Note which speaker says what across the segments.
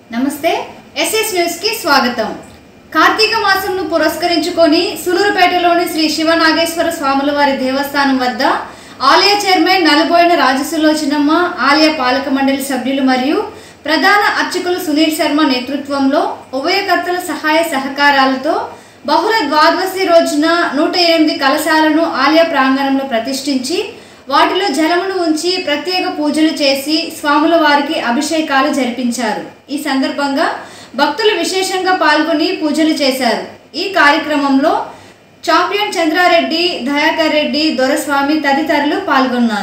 Speaker 1: నమస్తే SS news కి స్వాగతం కార్తీక మాసంను పురస్కరించుకొని సులూరుపేటలోని శ్రీ శివనాగేశ్వర స్వాముల వారి దేవస్థానం వద్ద ఆలయ చైర్మన్ నలుబోయిన రాజసులోచనమ్మ ఆలయ పాలక మండలి సభ్యులు మరియు ప్రధాన అర్చకులు సునీల్ శర్మ నేతృత్వంలో ఉభయకర్తల సహాయ సహకారాలతో బహుళ ద్వాదశి రోజున నూట ఎనిమిది కలశాలను ఆలయ ప్రాంగణంలో ప్రతిష్ఠించి వాటిలో జలమును ఉంచి ప్రత్యేక పూజలు చేసి స్వాముల వారికి అభిషేకాలు జరిపించారు ఈ సందర్భంగా భక్తులు విశేషంగా పాల్గొని పూజలు చేశారు ఈ కార్యక్రమంలో చాంపియన్ చంద్రారెడ్డి దయాకర్ రెడ్డి దొరస్వామి తదితరులు పాల్గొన్నారు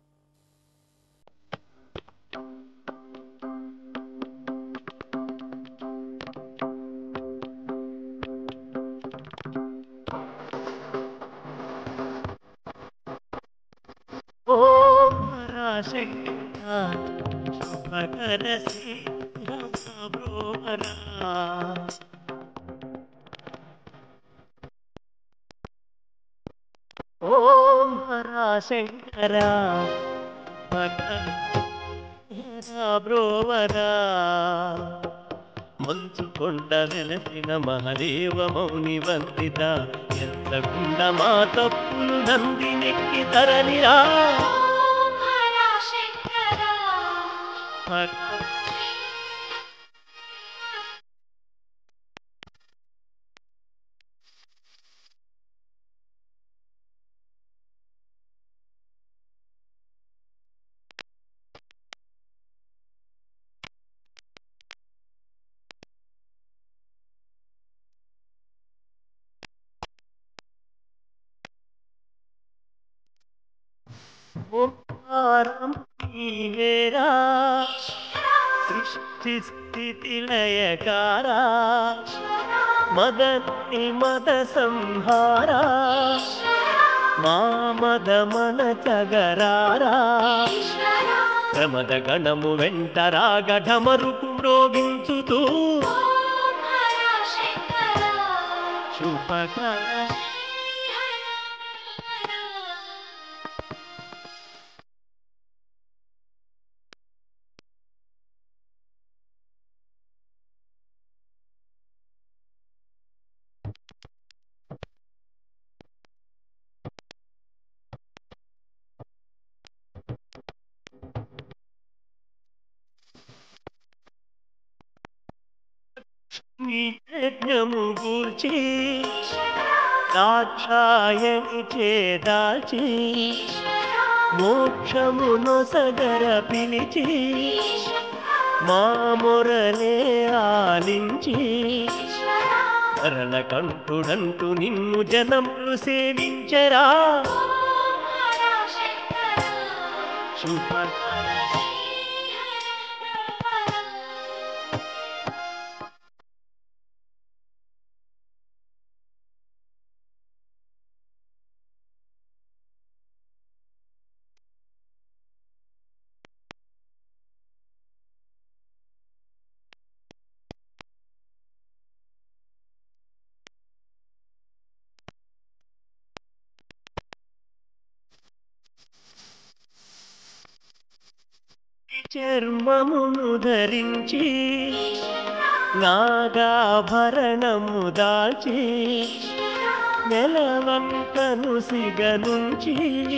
Speaker 2: ఓం పరాశక్త శుభకర బ్రోహరా ఓం పరాశంకర బ్రోవరా మంచుకొండ వెలసిన మహదేవ మౌని వందిత ఎత్తకుండా మా తప్పులు నందినెక్కి తరలిరా ఓంకారం నీవేరా సృష్టి స్థితి లయకారా మదని మద సంహారా మా మద మన చగరారా ప్రమద గణము వెంట రాగఢమరుకు మ్రోగించుతూ శుభకర నీ యజ్ఞము గూర్చి దాక్షాయని చేదాచి మోక్షమును సగర పిలిచి మా మొరలే ఆలించి కరణ కంఠుడంటూ నిన్ను జనములు సేవించరా శుభకర చర్మమును ధరించి నాగాభరణము దాచి నెలవంకను సిగనుంచి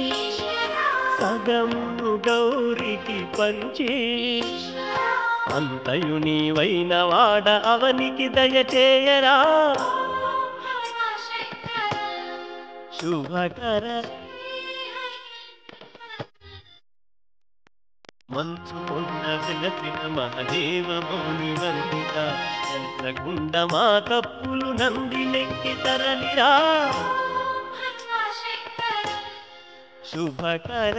Speaker 2: సగమును గౌరికి పంచి అంతయు నీవైన వాడ అవనికి దయచేయరా శుభకర మంచు కొండ వెలసిన మహదేవ మౌని వందిత చంద్రగుండ మా తప్పులు నందినెక్కి తరలిరా శుభకర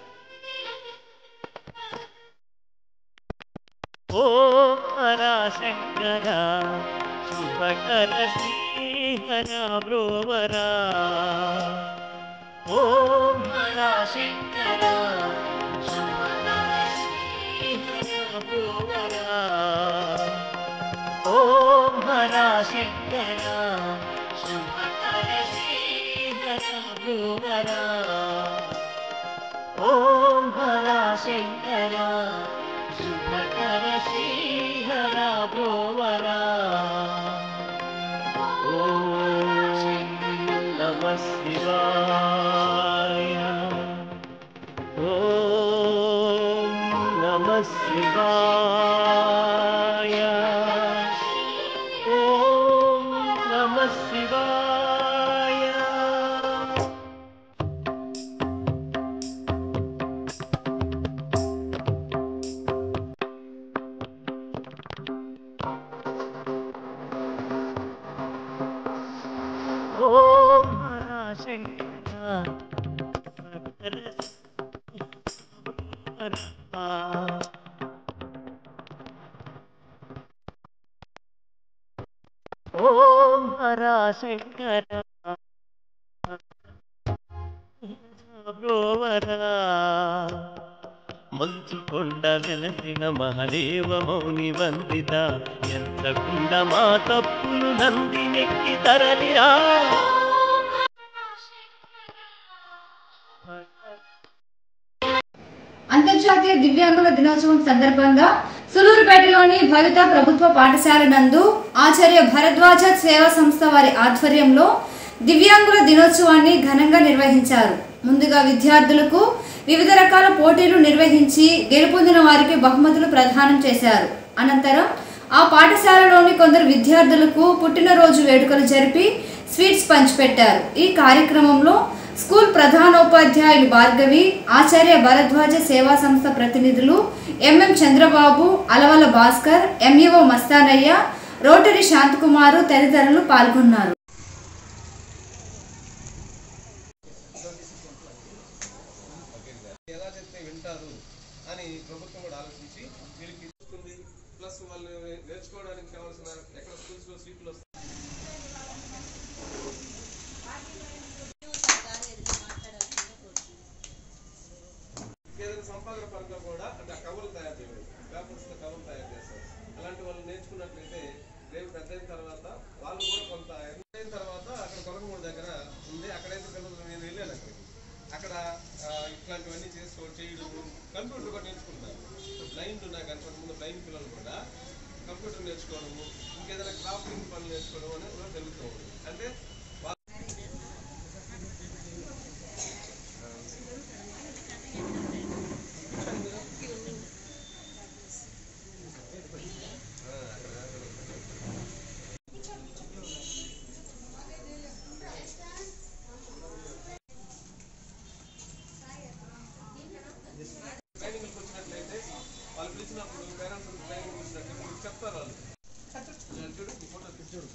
Speaker 2: ఓ పరాశంకర శుభకర శ్రీహర బ్రోవరా ఓం పరాశంకర ఓం హరా శంకర శుభకర శ్రీహర భూవరా ఓం హరా శంకర శుభకర శ్రీహర బ్రోవరా ఓం నమ శివాయ ఓం నమ శివాయ ఓం నమ శివాయ ఓం హరశంకర ఓం హరశంకర బ్రోవరా మంచుకొండ వెలసిన మహదేవ మౌని వందిత ఎంతకుండా మా తప్పులు నందినెక్కి తరలిరా
Speaker 1: అంతర్జాతీయ దివ్యాంగుల దినోత్సవం సందర్భంగా సులూరుపేటలోని భవిత ప్రభుత్వ పాఠశాల నందు ఆచార్య భరద్వాజ సేవా సంస్థ వారి ఆధ్వర్యంలో దివ్యాంగుల దినోత్సవాన్ని ఘనంగా నిర్వహించారు ముందుగా విద్యార్థులకు వివిధ రకాల పోటీలు నిర్వహించి గెలుపొందిన వారికి బహుమతులు ప్రదానం చేశారు అనంతరం ఆ పాఠశాలలోని కొందరు విద్యార్థులకు పుట్టినరోజు వేడుకలు జరిపి స్వీట్స్ పంచిపెట్టారు ఈ కార్యక్రమంలో స్కూల్ ప్రధానోపాధ్యాయులు భార్గవి ఆచార్య భరద్వాజ సేవా సంస్థ ప్రతినిధులు MM Chandrababu Alavala Bhaskar MEO Mastanaiah rotary Shanthakumar తదితరులు పాల్గొన్నారు
Speaker 3: ఎలా చెప్తే వింటారు అని ప్రభుత్వం కూడా ఆలోచించి వీళ్ళకి ఇస్తుంది ప్లస్ వాళ్ళు నేర్చుకోవడానికి కావాల్సిన ఎక్కడ స్కూల్స్ లో సీట్లు వస్తాయి ఏదైనా సంపాదన పరంగా కూడా అంటే ఆ కవర్లు తయారు చేయడం పేపర్స్ తో కవర్లు తయారు చేస్తారు అలాంటి వాళ్ళు నేర్చుకున్నట్లయితే రేపు పెద్ద అయిన తర్వాత వాళ్ళు కూడా కొంత ఎంత అయిన తర్వాత అక్కడ కొలకమూడి దగ్గర ఉంది అక్కడైతే పిల్లలు నేను వెళ్ళాను అక్కడికి అక్కడ ఆ, ఇట్లాంటివన్నీ చేసుకో చేయడం కంప్యూటర్ కూడా నేర్చుకుంటారు బ్లైండ్ ఉన్నాయి కానీ కొంతమంది బ్లైండ్ పిల్లలు కూడా కంప్యూటర్ నేర్చుకోవడము ఇంకేదైనా క్రాఫ్టింగ్ పనులు నేర్చుకోవడం అనేది కూడా జరుగుతూ ఉంది అంటే వా- ట్రైనింగ్కి వచ్చినట్లయితే వాళ్ళు పిలిచినప్పుడు పేరెంట్స్ ట్రైనింగ్ ఇచ్చినట్లయితే మీకు చెప్తారు వాళ్ళు చూడు, చూడు ఈ ఫోటో తీసి చూడు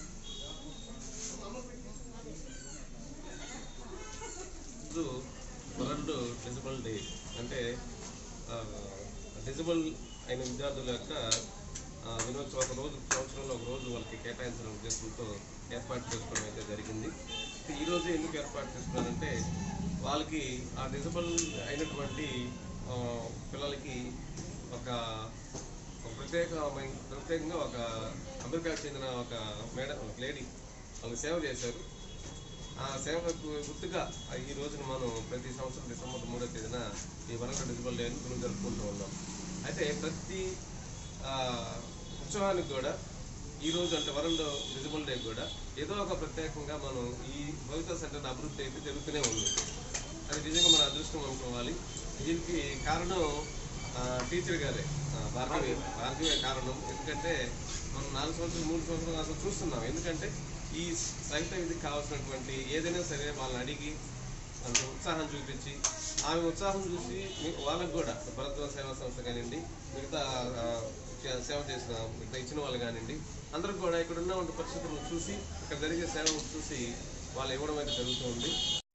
Speaker 3: రోజు వరల్డ్ డిజబుల్ డే అంటే డిజబుల్ అయిన విద్యార్థుల యొక్క ఆ, దినోత్సవం ఒక రోజు సంవత్సరంలో ఒక రోజు వాళ్ళకి కేటాయించిన ఉద్దేశంతో ఏర్పాటు చేసుకోవడం అయితే జరిగింది ఈ రోజు ఎందుకు ఏర్పాటు చేసుకున్నారంటే వాళ్ళకి ఆ డిజబుల్ అయినటువంటి ఆ, పిల్లలకి ఒక ఒక ప్రత్యేకమైన ప్రత్యేకంగా ఒక అమెరికాకు చెందిన ఒక మేడం ఒక లేడీ వాళ్ళకి సేవ చేశారు ఆ సేవకు గుర్తుగా ఆ ఈ రోజున మనం ప్రతి సంవత్సరం డిసెంబర్ మూడో తేదీన ఈ వరల్డ్ డిజిబుల్ డే అని జరుపుకుంటూ ఉన్నాం అయితే ప్రతి ఆ, ఉత్సవానికి కూడా ఈ రోజు అంటే వరల్డ్ డిజిబుల్ డే కూడా ఏదో ఒక ప్రత్యేకంగా మనం ఈ భవిత సెంటర్ అభివృద్ధి అయితే జరుగుతూనే ఉంది అది నిజంగా మన అదృష్టం అనుకోవాలి దీనికి కారణం ఆ, టీచర్ గారే ఆ, భార్గవి భార్గవే కారణం ఎందుకంటే మనం నాలుగు సంవత్సరాలు మూడు సంవత్సరాలు అసలు చూస్తున్నాం ఎందుకంటే ఈ సహిత విధికి కావాల్సినటువంటి ఏదైనా సరే వాళ్ళని అడిగి అంత ఉత్సాహం చూపించి ఆమె ఉత్సాహం చూసి మీ- వాళ్ళకు కూడా భరద్వాజ సేవా సంస్థ కానివ్వండి మిగతా ఆ, చే- సేవ చేసిన మిగతా ఇచ్చిన వాళ్ళు కానివ్వండి అందరూ కూడా ఇక్కడ ఉన్న పరిస్థితులను చూసి ఇక్కడ జరిగే సేవను చూసి వాళ్ళు ఇవ్వడం అయితే జరుగుతుంది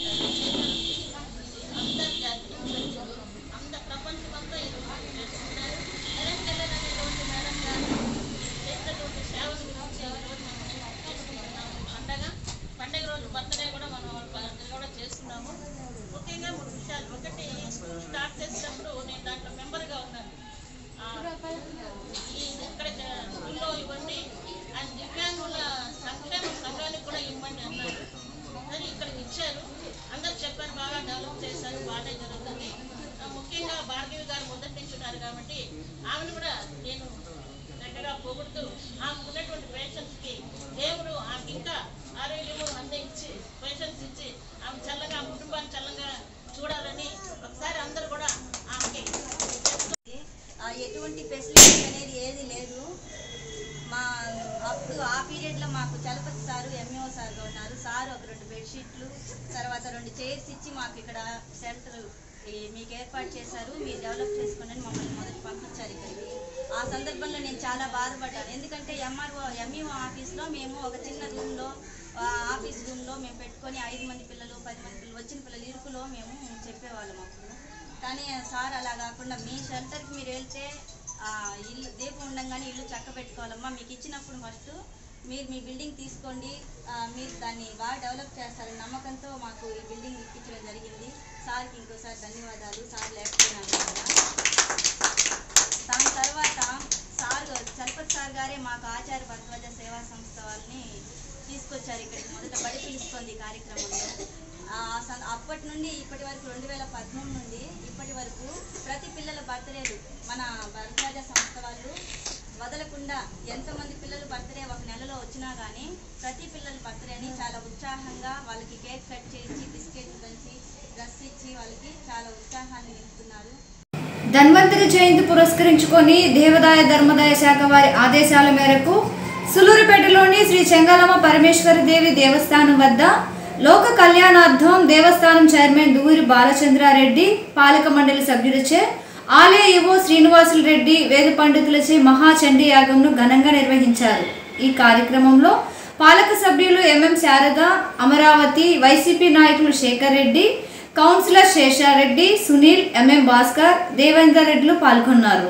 Speaker 4: అంత ప్రపంచమంతా ఈరోజు చేస్తున్నారు నిరంజన్ అనేటువంటి మేడం గారు చేసినటువంటి సేవల గురించి ఈరోజు మనం చేసుకుంటున్నాము పండగ పండగ రోజు బర్త్డే కూడా మనం బర్త్డే కూడా చేస్తున్నాము ముఖ్యంగా మూడు విషయాలు ఒకటి స్కూల్ స్టార్ట్ చేసినప్పుడు నేను దాంట్లో మెంబర్గా ఉన్నాను ఆ, ఈ ఇక్కడ స్కూల్లో ఇవ్వండి అండ్ దివ్యాంగుల సంక్షేమ సంఘానికి కూడా ఇవ్వండి అన్నారు అని ఇక్కడికి ఇచ్చారు అందరు చెప్పారు బాగా డెవలప్ చేశారు బాగానే జరుగుతుంది ఆ, ముఖ్యంగా భార్గవి గారు మొదటి నుంచి ఉన్నారు కాబట్టి ఆమెను కూడా నేను చక్కగా పొగుడుతూ ఆమెకు ఉన్నటువంటి పేషెంట్స్ కి దేవుడు ఆమెకి ఇంకా ఆరోగ్యము అందించి పేషెంట్స్ ఇచ్చి ఆమె చల్లగా ఆ కుటుంబాన్ని చల్లగా చూడాలని ఒకసారి అందరూ కూడా ఆమెకి
Speaker 5: ఆ, ఎటువంటి ఫెసిలిటీస్ అనేది ఏది లేదు మా అప్పుడు ఆ పీరియడ్లో మాకు చలపతి సారు ఎంఈఓ సార్గా ఉన్నారు సార్ ఒక రెండు బెడ్షీట్లు తర్వాత రెండు చైర్స్ ఇచ్చి మాకు ఇక్కడ సెంటర్ మీకు ఏర్పాటు చేశారు మీరు డెవలప్ చేసుకోండి అని మమ్మల్ని మొదటి పంపించారు ఇక్కడికి ఆ సందర్భంలో నేను చాలా బాధపడ్డాను ఎందుకంటే ఎంఆర్ఓ ఎంఈఓ ఆఫీస్లో మేము ఒక చిన్న రూమ్లో ఆఫీస్ రూమ్లో మేము పెట్టుకొని ఐదు మంది పిల్లలు పది మంది పిల్లలు వచ్చిన పిల్లలు ఇరుకులో మేము చెప్పేవాళ్ళం అప్పుడు కానీ సార్ అలా కాకుండా మీ షెల్టర్కి మీరు వెళ్తే ఆ, ఇల్లు దీపం ఉండంగానే ఇల్లు చక్క పెట్టుకోవాలమ్మా మీకు ఇచ్చినప్పుడు ఫస్ట్ మీరు మీ బిల్డింగ్ తీసుకోండి ఆ, మీరు దాన్ని బాగా డెవలప్ చేస్తారని నమ్మకంతో మాకు ఈ బిల్డింగ్ ఇప్పించడం జరిగింది సార్కి ఇంకోసారి ధన్యవాదాలు సార్ లేకపోయినా కూడా దాని తర్వాత సార్ చలపతి సార్ గారే మాకు ఆచార్య భరద్వాజ సేవా సంస్థ వాళ్ళని తీసుకొచ్చారు ఇక్కడికి మొదట బడి పిలుస్తుంది ఈ కార్యక్రమంలో ఆ సం- అప్పటి నుండి ఇప్పటి వరకు రెండు వేల పద్మూడు నుండి ఇప్పటి వరకు ప్రతి పిల్లల బర్త్డేలు మన భరద్వాజ సంస్థ వాళ్ళు వదలకుండా ఎంతమంది పిల్లలు బర్త్డే ఒక నెలలో వచ్చినా కానీ ప్రతి పిల్లల బర్త్డేని చాలా ఉత్సాహంగా వాళ్ళకి కేక్ కట్ చేసి బిస్కెట్లు పంచి డ్రెస్ ఇచ్చి వాళ్ళకి చాలా ఉత్సాహాన్ని నింపుతున్నారు
Speaker 1: ధన్వంతరి జయంతి పురస్కరించుకొని దేవదాయ ధర్మదాయ శాఖ వారి ఆదేశాల మేరకు సులూరుపేటలోని శ్రీ చెంగలమ్మ పరమేశ్వరి దేవి దేవస్థానం వద్ద లోక కళ్యాణార్థం దేవస్థానం చైర్మన్ దూరి బాలచంద్రారెడ్డి పాలక మండలి సభ్యులచే ఆలయ ఈవో శ్రీనివాసులు రెడ్డి వేద పండితులచే మహాచండీ యాగంను ఘనంగా నిర్వహించారు ఈ కార్యక్రమంలో పాలక సభ్యులు ఎంఎం శారద అమరావతి వైసీపీ నాయకులు శేఖర్ రెడ్డి కౌన్సిలర్ శేషారెడ్డి సునీల్ ఎంఎం భాస్కర్ దేవేందర్ రెడ్డిలు పాల్గొన్నారు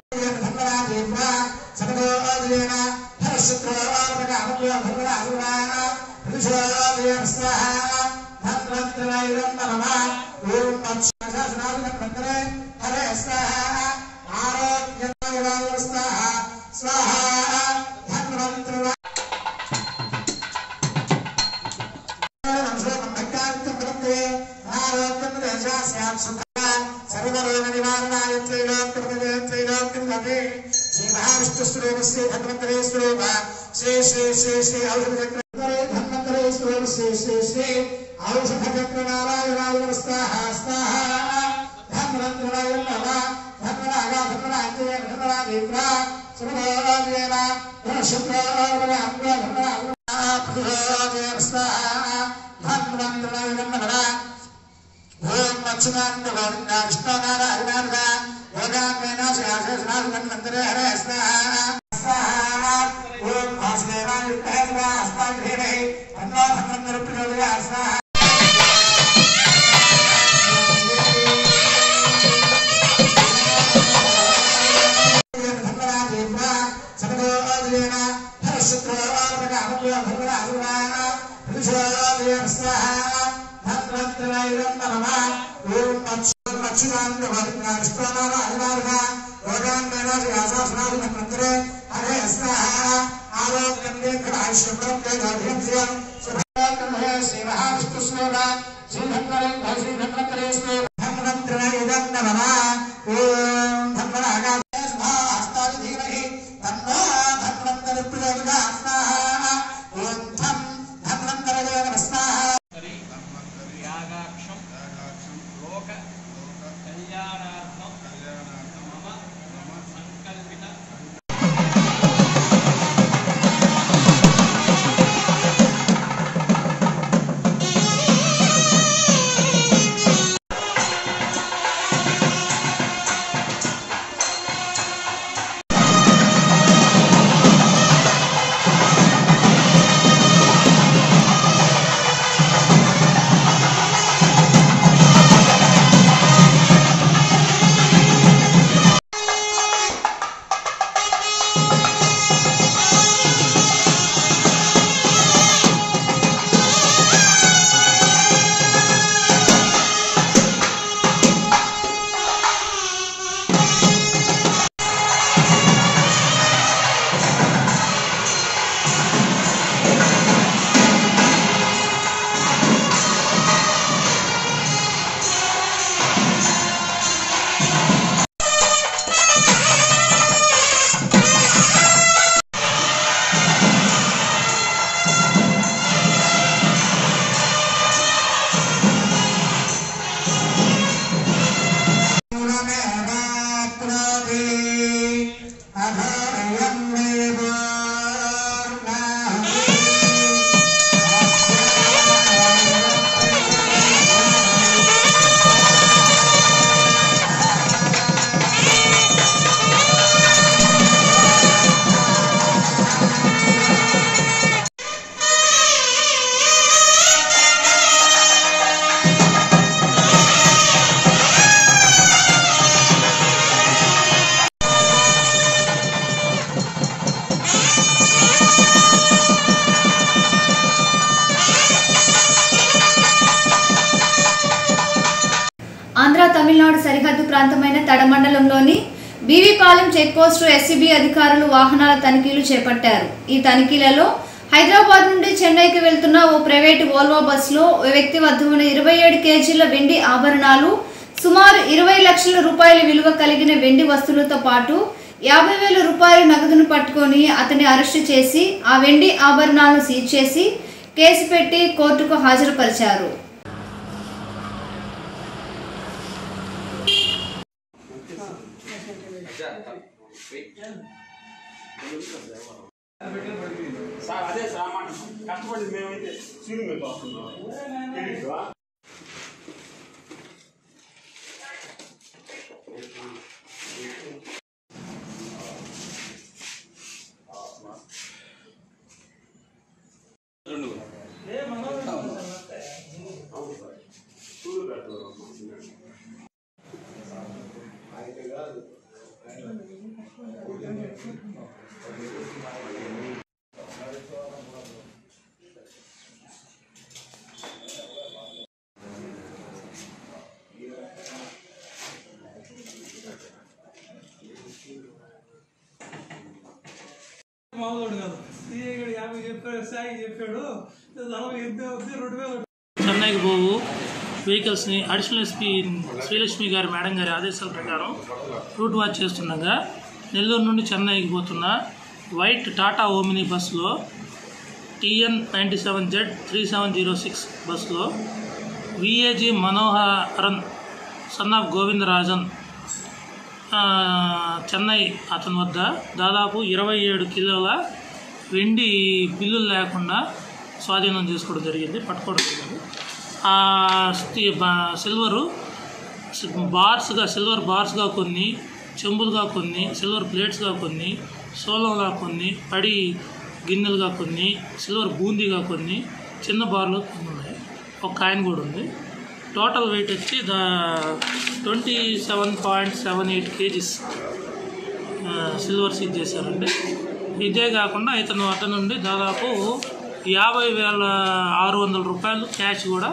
Speaker 6: సర్వరోగ నివారణాయ త్రైలోక్యమదే శ్రీ మహావిష్ణు స్వరూప శ్రీ ధన్వంతరే స్వరూప శ్రీ శ్రీ శ్రీ శ్రీ ఔషధ చక్రే ధన్వంతరే స్వరూప శ్రీ శ్రీ శ్రీ ఔషధ చక్ర నారాయణాయ నమః స్వాహ స్వాహ ధన్వంతరాయ నమః ధన్వరాగ ధన్వరాజ్య ధన్వరాగేంద్ర సర్వోరాజేన ధనశుక్రాయ నమః ధన్వరాగ స్వాహ ధన్వంతరాయ నమః ఓం లక్ష్మణ్ గోవింద విష్ణు నారాయణ యోగాగ్నేన శాసనాథన్ మందిరే హరే స్వాహ ఓం వాసుదేవాయ విద్మహే హస్తాగ్రేణే తన్నో ధన్వంతర ప్రచోదయాత్ స్వాహ ఓం అచ్యుతానంద విశ్వనారాయణ భగవాన్ మేనాజి ఆశాసనాలు మంత్రే హరే స్వాహ ఆరోగ్యం దీర్ఘాయుష్యం దీర్ఘాభియం శుభాకర్మయ శ్రీ మహావిష్ణు శ్లోక శ్రీధన్వరం శ్రీ ధన్వంతరే శ్లోక ధన్వంతరయుగం నమః ఓం ధన్వరాగాయ స్వాహాస్తాయ ధీమహి తన్నో ధన్వంతర ప్రచోదయాత్ స్వాహ ఓం ధం ధన్వంతరయ నమః స్వాహ
Speaker 7: యాగాక్షం లోక కళ్యాణార్థం మమ సంకల్పిత
Speaker 1: ఆంధ్ర తమిళనాడు సరిహద్దు ప్రాంతమైన తడమండలంలోని బీవీపాలెం చెక్పోస్టు ఎస్సీబీ అధికారులు వాహనాల తనిఖీలు చేపట్టారు ఈ తనిఖీలలో హైదరాబాద్ నుండి చెన్నైకి వెళ్తున్న ఓ ప్రైవేటు వోల్వో బస్సులో ఓ వ్యక్తి వద్ద ఉన్న ఇరవై ఏడు కేజీల వెండి ఆభరణాలు సుమారు ఇరవై లక్షల రూపాయల విలువ కలిగిన వెండి వస్తువులతో పాటు యాభై వేల రూపాయల నగదును పట్టుకొని అతన్ని అరెస్టు చేసి ఆ వెండి ఆభరణాలను సీజ్ చేసి కేసు పెట్టి కోర్టుకు హాజరుపరిచారు
Speaker 8: సార్ అదే సార్ మాట కష్టపడి మేమైతే సీలింగ్ మీద వస్తున్నాం తెలీదా?
Speaker 9: మామూలు కాదు సీఏ యాభై చెప్పాడు సాయి చెప్పాడు నలభై ఎనిమిది అవుతుంది రెండు వేలు
Speaker 10: చెన్నైకి పోవు వెహికల్స్ని అడిషనల్ ఎస్పీ శ్రీలక్ష్మి గారి మేడం గారి ఆదేశాల ప్రకారం రూట్ వాచ్ చేస్తుండగా నెల్లూరు నుండి చెన్నైకి పోతున్న వైట్ టాటా ఓమిని బస్సులో TN ninety seven Z three seven zero six బస్సులో VAG Manoharan son of Govindarajan ఆ, చెన్నై అతని వద్ద దాదాపు ఇరవై ఏడు కిలోల వెండి బిల్లులు లేకుండా స్వాధీనం చేసుకోవడం జరిగింది పట్టుకోవడం జరిగింది ఆ స్టీ- బా- సిల్వరు సి- బార్స్గా సిల్వర్ బార్స్గా కొన్ని చెంబులుగా కొన్ని సిల్వర్ ప్లేట్స్గా కొన్ని సోలంగా కొన్ని పడి గిన్నెలుగా కొన్ని సిల్వర్ బూందీగా కొన్ని చిన్న బార్లు కొన్ని ఉన్నాయి ఒక కాయిన్ కూడా ఉంది టోటల్ వెయిట్ వచ్చి దా twenty seven point seven eight KGs silver seize చేశారండి ఇదే కాకుండా ఇతను అతను నుండి దాదాపు యాభై వేల ఆరు వందల రూపాయలు క్యాష్ కూడా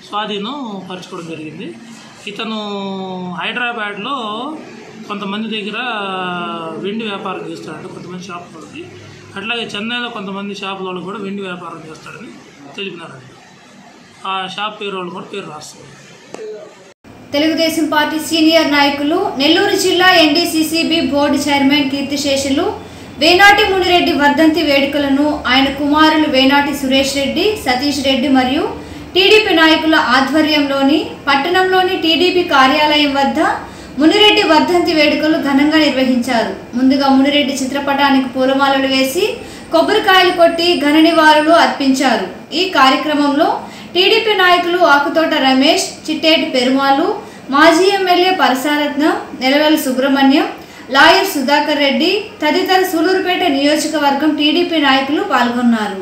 Speaker 10: స్వాధీనం పరచుకోవడం జరిగింది ఇతను హైదరాబాద్లో కొంతమంది దగ్గర వెండి వ్యాపారం చేస్తాడంట కొంతమంది షాపులకి అట్లాగే చెన్నైలో కొంతమంది షాపులలో కూడా వెండి వ్యాపారం చేస్తాడని తెలిపినారంట ఆ షాప్ పేరు వాళ్ళు కూడా పేరు రాస్తారు
Speaker 1: తెలుగుదేశం పార్టీ సీనియర్ నాయకులు నెల్లూరు జిల్లా ఎన్డీసీసీబీ బోర్డు చైర్మన్ కీర్తిశేషులు వేనాటి మునిరెడ్డి వర్ధంతి వేడుకలను ఆయన కుమారులు వేనాటి సురేష్ రెడ్డి సతీష్ రెడ్డి మరియు టీడీపీ నాయకుల ఆధ్వర్యంలోని పట్టణంలోని టీడీపీ కార్యాలయం వద్ద మునిరెడ్డి వర్ధంతి వేడుకలు ఘనంగా నిర్వహించారు ముందుగా మునిరెడ్డి చిత్రపటానికి పూలమాలలు వేసి కొబ్బరికాయలు కొట్టి ఘన నివాళులు అర్పించారు ఈ కార్యక్రమంలో టీడీపీ నాయకులు ఆకుతోట రమేష్ చిట్టేటి పెరుమాలు మాజీ ఎమ్మెల్యే పరసారత్నం నెలవెల సుబ్రహ్మణ్యం లాయర్ సుధాకర్ రెడ్డి తదితర సూలూరుపేట నియోజకవర్గం టీడీపీ నాయకులు పాల్గొన్నారు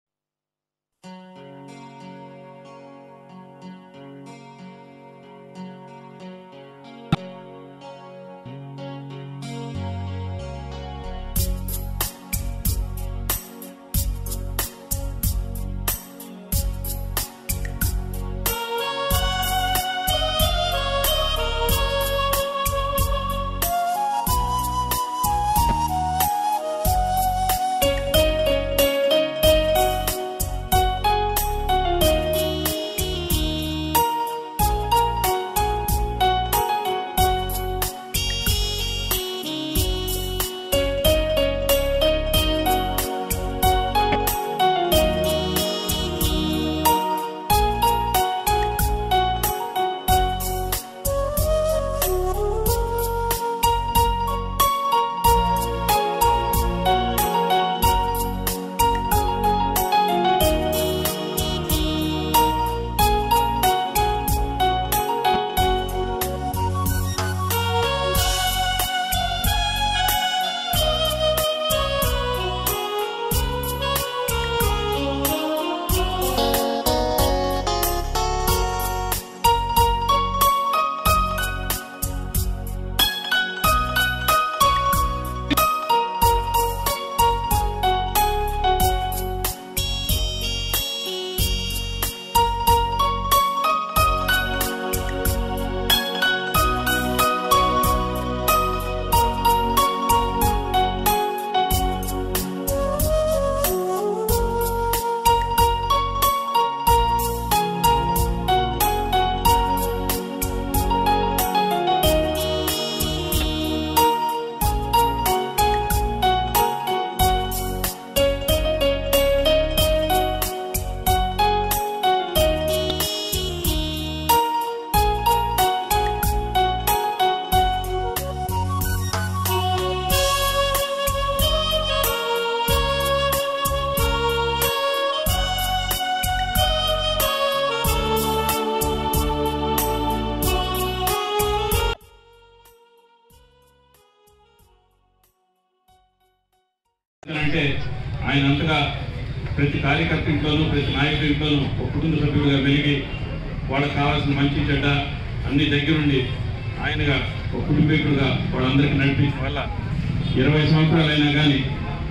Speaker 11: అంటే ఆయన అంతగా ప్రతి కార్యకర్త ఇంట్లోనూ ప్రతి నాయకుడి ఇంట్లోనూ ఒక కుటుంబ సభ్యుడిగా వెలిగి వాళ్ళకి కావాల్సిన మంచి చెడ్డ అన్ని దగ్గరుండి ఆయనగా ఒక కుటుంబీకుడుగా వాళ్ళందరికీ నడిపించడం వల్ల ఇరవై సంవత్సరాలైనా కానీ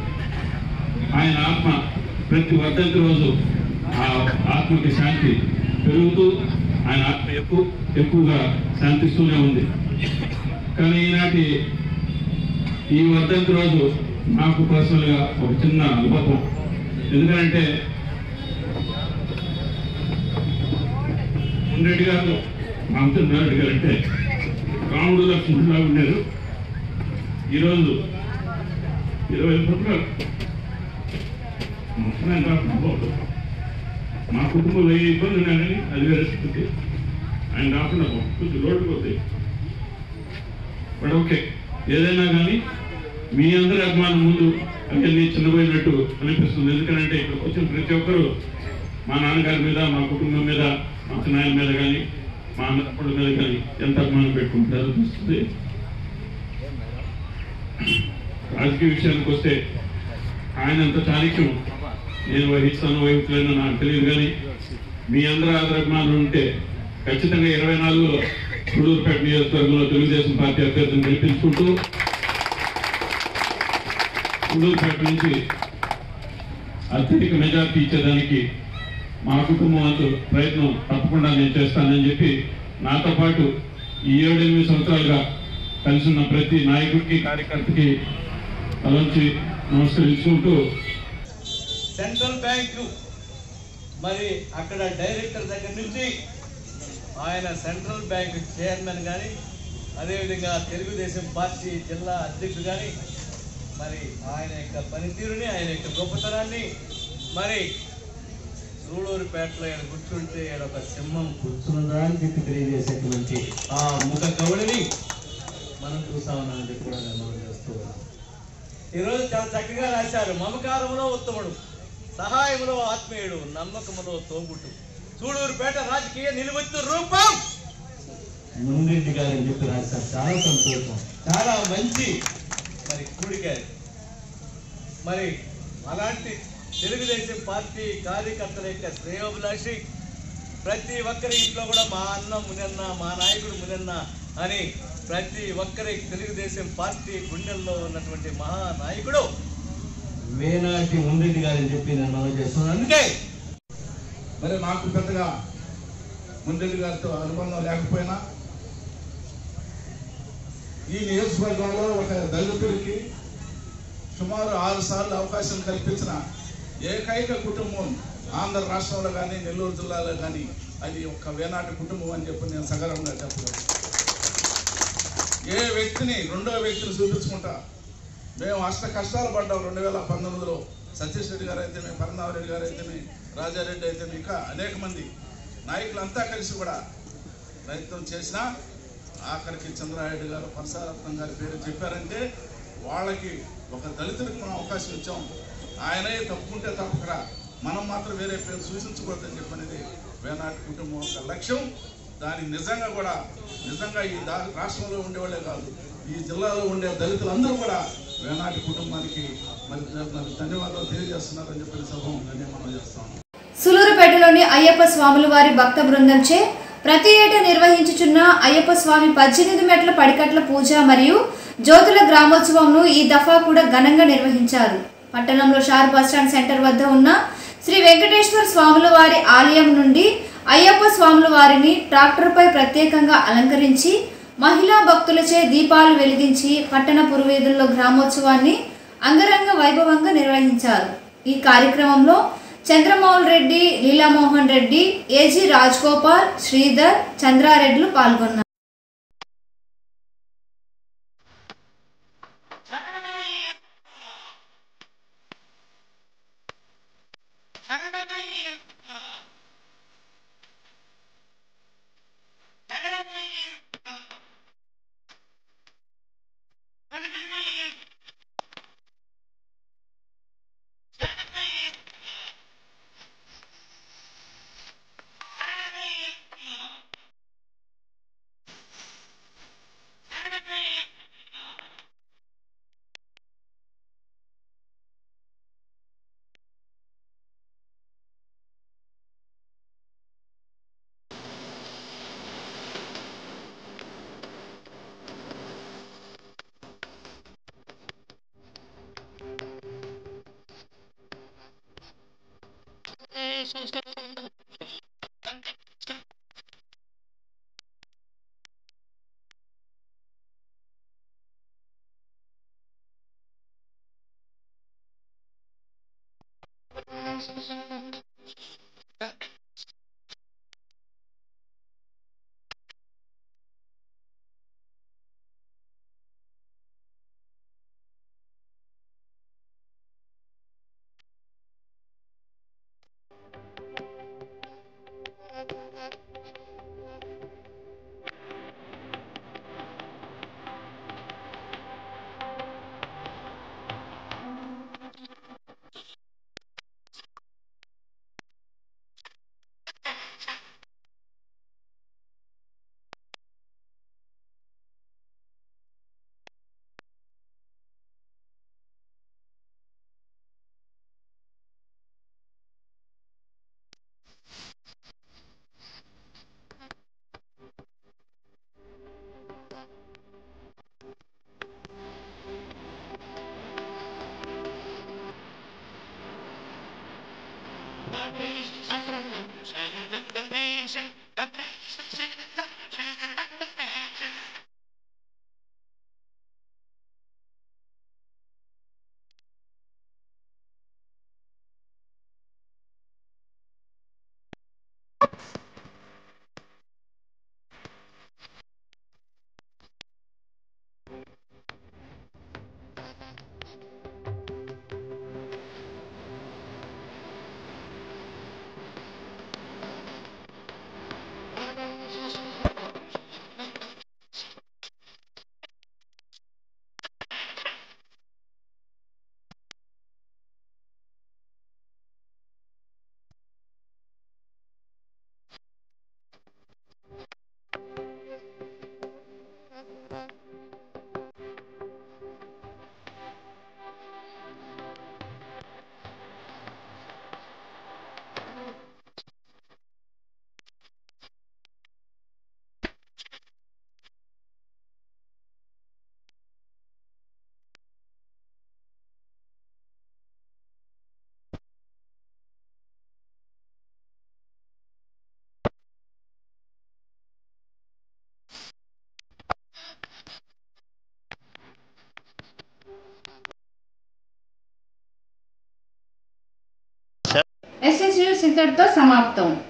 Speaker 11: ఆయన ఆత్మ ప్రతి వర్ధంతి రోజు ఆ ఆత్మకి శాంతి పెరుగుతూ ఆయన ఆత్మ ఎక్కువ ఎక్కువగా శాంతిస్తూనే ఉంది కానీ ఈనాటి ఈ వర్ధంతి రోజు నాకు పర్సనల్గా ఒక చిన్న అనుభవం ఎందుకంటే మున్రెడ్డి గారు రామచంద్రారెడ్డి గారు అంటే రాముడు లక్ష్మణులా ఉండేది ఈరోజు ఇరవై సంవత్సరాలు మొత్తం కాకుండా పోదు. మా కుటుంబంలో ఏ ఇబ్బంది ఉన్నా కానీ అది వేరే స్థితి ఆయన కాకుండా పోదు. కొంచెం లోటు పోతాయి బట్ ఓకే ఏదైనా కానీ మీ అందరి అభిమానం ముందు అంటే నీ చిన్నపోయినట్టు అనిపిస్తుంది ఎందుకంటే ఇక్కడికి వచ్చిన ప్రతి ఒక్కరూ మా నాన్నగారి మీద మా కుటుంబం మీద మా చిన్నాయన మీద కానీ మా అన్నప్పుడు మీద కానీ ఎంత అభిమానం పెట్టుకుంటారో అనిపిస్తుంది రాజకీయ విషయానికి వస్తే ఆయన అంత చాణక్యం నేను వహిస్తాను వహించలేను నాకు తెలియదు కానీ మీ అందరూ ఆదర అభిమానులు ఉంటే ఖచ్చితంగా ఇరవై నాలుగులో సుడూరుపేట నియోజకవర్గంలో తెలుగుదేశం పార్టీ అభ్యర్థిని గెలిపించుకుంటూ సుడూరుపేట నుంచి అత్యధిక మెజార్టీ ఇచ్చేదానికి మా కుటుంబం వంతు ప్రయత్నం తప్పకుండా నేను చేస్తానని చెప్పి నాతో పాటు ఈ ఏడు ఎనిమిది సంవత్సరాలుగా కలిసి ఉన్న ప్రతి నాయకుడికి కార్యకర్తకి అలోంచి నమస్కరించుకుంటూ
Speaker 7: సెంట్రల్ బ్యాంకు మరి అక్కడ డైరెక్టర్ దగ్గర నుంచి ఆయన సెంట్రల్ బ్యాంక్ చైర్మన్ కానీ అదేవిధంగా తెలుగుదేశం పార్టీ జిల్లా అధ్యక్షుడు కానీ మరి ఆయన యొక్క పనితీరుని ఆయన యొక్క గొప్పతనాన్ని మరి సూళూరుపేటలో ఈయన కూర్చుంటే ఈయన ఒక సింహం కూర్చున్నదా అని చెప్పి తెలియజేసేటువంటి ఆ ముఖ గౌడిని మనం చూసా ఉన్నామని చెప్పి కూడా నేను మనం చేస్తూ ఉన్నాం ఈరోజు చాలా చక్కగా రాశారు మమకారంలో ఉత్తముడు సహాయములో ఆత్మీయుడు నమ్మకములో తోబుట్టు చూడూరుపేట రాజకీయ నిలువెత్తు రూపం ముందెంటి గారు అని చెప్పి రాశారు చాలా సంతోషం చాలా మంచి మరి కూడిక మరి అలాంటి తెలుగుదేశం పార్టీ కార్యకర్తల యొక్క శ్రేయోభిలాషి ప్రతి ఒక్కరి ఇంట్లో కూడా మా అన్న మునన్న మా నాయకుడు మునన్న అని ప్రతి ఒక్కరి తెలుగుదేశం పార్టీ గుండెల్లో ఉన్నటువంటి మహానాయకుడు వేనాటి ముందెడ్డి గారని చెప్పి నేను మనం చేస్తున్నాను అందుకే
Speaker 12: మరి నాకు పెద్దగా ముందెల్లి గారితో అనుబంధం లేకపోయినా ఈ నియోజకవర్గంలో ఒక దళితుడికి సుమారు ఆరు సార్లు అవకాశం కల్పించిన ఏకైక కుటుంబం ఆంధ్ర రాష్ట్రంలో కానీ నెల్లూరు జిల్లాలో కానీ అది ఒక వేనాటి కుటుంబం అని చెప్పి నేను సగర్వంగా చెప్పగలను ఏ వ్యక్తిని రెండో వ్యక్తిని చూపించుకుంటా మేము అష్ట కష్టాలు పడ్డాం రెండు వేల పంతొమ్మిదిలో సతీష్ రెడ్డి గారు అయితేనే పరమారెడ్డి గారు అయితేనే రాజారెడ్డి అయితేనే ఇంకా అనేక మంది నాయకులంతా కలిసి కూడా ప్రయత్నం చేసినా ఆఖరికి చంద్రారెడ్డి గారు పరసారత్నం గారి పేరు చెప్పారంటే వాళ్ళకి ఒక దళితుడికి మనం అవకాశం ఇచ్చాం ఆయనే తప్పుకుంటే తప్పకరా మనం మాత్రం వేరే పేరు సూచించకూడదని చెప్పనేది వేనాటి కుటుంబం యొక్క లక్ష్యం దాని నిజంగా కూడా నిజంగా ఈ దా- రాష్ట్రంలో ఉండేవాళ్ళే కాదు ఈ జిల్లాలో ఉండే దళితులందరూ కూడా వేనాటి కుటుంబానికి మరి మరి ధన్యవాదాలు తెలియజేస్తున్నారని చెప్పి సభ మనం చేస్తాం
Speaker 1: సులూరుపేటలోని అయ్యప్ప స్వాముల వారి భక్త బృందంచే ప్రతి ఏటా నిర్వహించుచున్న అయ్యప్ప స్వామి పద్దెనిమిది మెట్ల పడికట్ల పూజ మరియు జ్యోతుల గ్రామోత్సవంను ఈ దఫా కూడా ఘనంగా నిర్వహించారు పట్టణంలో షార్ బస్టాండ్ సెంటర్ వద్ద ఉన్న శ్రీ వెంకటేశ్వర స్వాముల వారి ఆలయం నుండి అయ్యప్ప స్వాముల వారిని ట్రాక్టర్పై ప్రత్యేకంగా అలంకరించి మహిళా భక్తులచే దీపాలు వెలిగించి పట్టణ పురవీధుల్లో గ్రామోత్సవాన్ని అంగరంగ వైభవంగా నిర్వహించారు ఈ కార్యక్రమంలో చంద్రమోహన్ రెడ్డి లీలామోహన్ రెడ్డి ఏజీ రాజ్గోపాల్ శ్రీధర్ చంద్రారెడ్లు పాల్గొన్నారు ఇంతటితో సమాప్తం